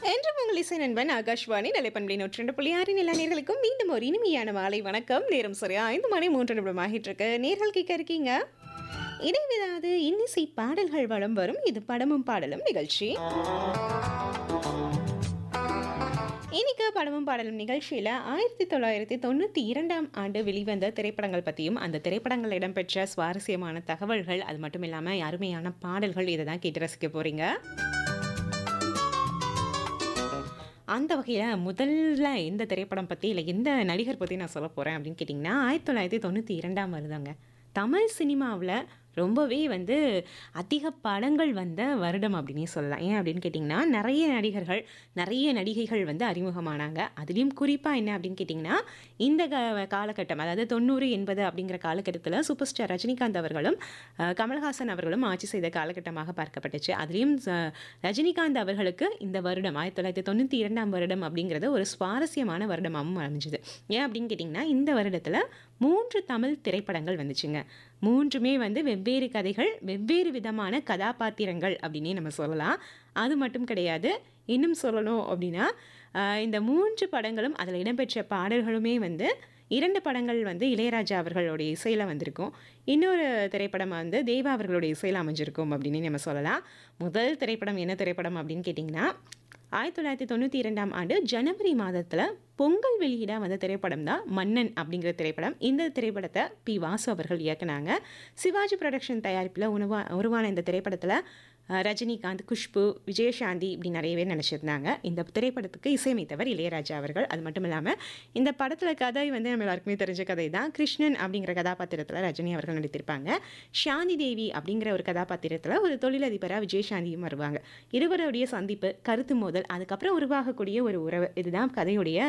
என்றும் உங்கள் இசை நண்பன் ஆகாஷ்வாணி நிலைப்பண்பை நூற்றி ரெண்டு புள்ளி ஆறு நில நேர்களுக்கும் மீண்டும் ஒரு இனிமையான மாலை வணக்கம் நேரம் சரியா ஐந்து மணி மூன்று நிமிடம் ஆகிட்டு இருக்கு நேர்கள் கேட்க இருக்கீங்க இடைவிடாது இன்னிசை பாடல்கள் வளம் வரும் இது படமும் பாடலும் நிகழ்ச்சி இன்னைக்கு படமும் பாடலும் நிகழ்ச்சியில் ஆயிரத்தி தொள்ளாயிரத்தி தொண்ணூற்றி இரண்டாம் ஆண்டு வெளிவந்த திரைப்படங்கள் பற்றியும் அந்த திரைப்படங்கள் இடம்பெற்ற சுவாரஸ்யமான தகவல்கள் அது மட்டும் இல்லாமல் அருமையான பாடல்கள் இதை தான் கேட்டு ரசிக்க போகிறீங்க அந்த வகையில் முதல்ல எந்த திரைப்படம் பற்றி இல்லை எந்த நடிகர் பற்றி நான் சொல்ல போகிறேன் அப்படின்னு கேட்டிங்கன்னா ஆயிரத்தி தொள்ளாயிரத்தி தொண்ணூற்றி இரண்டாம் வருதாங்க தமிழ் சினிமாவில் ரொம்பவே வந்து அதிக படங்கள் வந்த வருடம் அப்படின்னே சொல்லலாம் ஏன் அப்படின்னு கேட்டிங்கன்னா நிறைய நடிகர்கள் நிறைய நடிகைகள் வந்து அறிமுகமானாங்க அதுலேயும் குறிப்பாக என்ன அப்படின்னு கேட்டிங்கன்னா இந்த க- காலகட்டம் அதாவது தொண்ணூறு எண்பது அப்படிங்கிற காலகட்டத்தில் சூப்பர் ஸ்டார் ரஜினிகாந்த் அவர்களும் அஹ், கமல்ஹாசன் அவர்களும் ஆட்சி செய்த காலகட்டமாக பார்க்கப்பட்டுச்சு அதுலேயும் ச- ரஜினிகாந்த் அவர்களுக்கு இந்த வருடம் ஆயிரத்தி தொள்ளாயிரத்தி தொண்ணூற்றி இரண்டாம் வருடம் அப்படிங்கிறது ஒரு சுவாரஸ்யமான வருடமாகவும் அமைஞ்சுது ஏன் அப்படின்னு கேட்டிங்கன்னா இந்த வருடத்தில் மூன்று தமிழ் திரைப்படங்கள் வந்துச்சுங்க மூன்றுமே வந்து வெவ்வேறு கதைகள் வெவ்வேறு விதமான கதாபாத்திரங்கள் அப்படின்னே நம்ம சொல்லலாம் அது மட்டும் கிடையாது இன்னும் சொல்லணும் அப்படின்னா ஆஹ், இந்த மூன்று படங்களும் அதில் இடம்பெற்ற பாடல்களுமே வந்து இரண்டு படங்கள் வந்து இளையராஜா அவர்களுடைய இசையில் வந்திருக்கும் இன்னொரு திரைப்படம் வந்து தேவா அவர்களுடைய இசையில் அமைஞ்சிருக்கும் அப்படின்னு நம்ம சொல்லலாம் முதல் திரைப்படம் என்ன திரைப்படம் அப்படின்னு கேட்டிங்கன்னா ஆயிரத்தி தொள்ளாயிரத்தி தொண்ணூற்றி இரண்டாம் ஆண்டு ஜனவரி மாதத்தில் பொங்கல் வெளியிட வந்த திரைப்படம் தான் மன்னன் அப்படிங்கிற திரைப்படம் இந்த திரைப்படத்தை பி வாசு அவர்கள் இயக்குனாங்க சிவாஜி ப்ரொடக்ஷன் தயாரிப்பில் உருவா உருவான இந்த திரைப்படத்தில் அஹ், ரஜினிகாந்த் குஷ்பு விஜயசாந்தி இப்படி நிறைய பேர் நினச்சிருந்தாங்க இந்த திரைப்படத்துக்கு இசையமைத்தவர் இளையராஜா அவர்கள் அது மட்டும் இல்லாமல் இந்த படத்தில் கதை வந்து நம்ம எல்லாருக்குமே தெரிஞ்ச கதை தான் கிருஷ்ணன் அப்படிங்கிற கதாபாத்திரத்தில் ரஜினி அவர்கள் நடித்திருப்பாங்க சாந்தி தேவி அப்படிங்கிற ஒரு கதாபாத்திரத்தில் ஒரு தொழிலதிபராக விஜயசாந்தியும் வருவாங்க இருவருடைய சந்திப்பு கருத்து மோதல் அதுக்கப்புறம் உருவாகக்கூடிய ஒரு உறவு இதுதான் கதையுடைய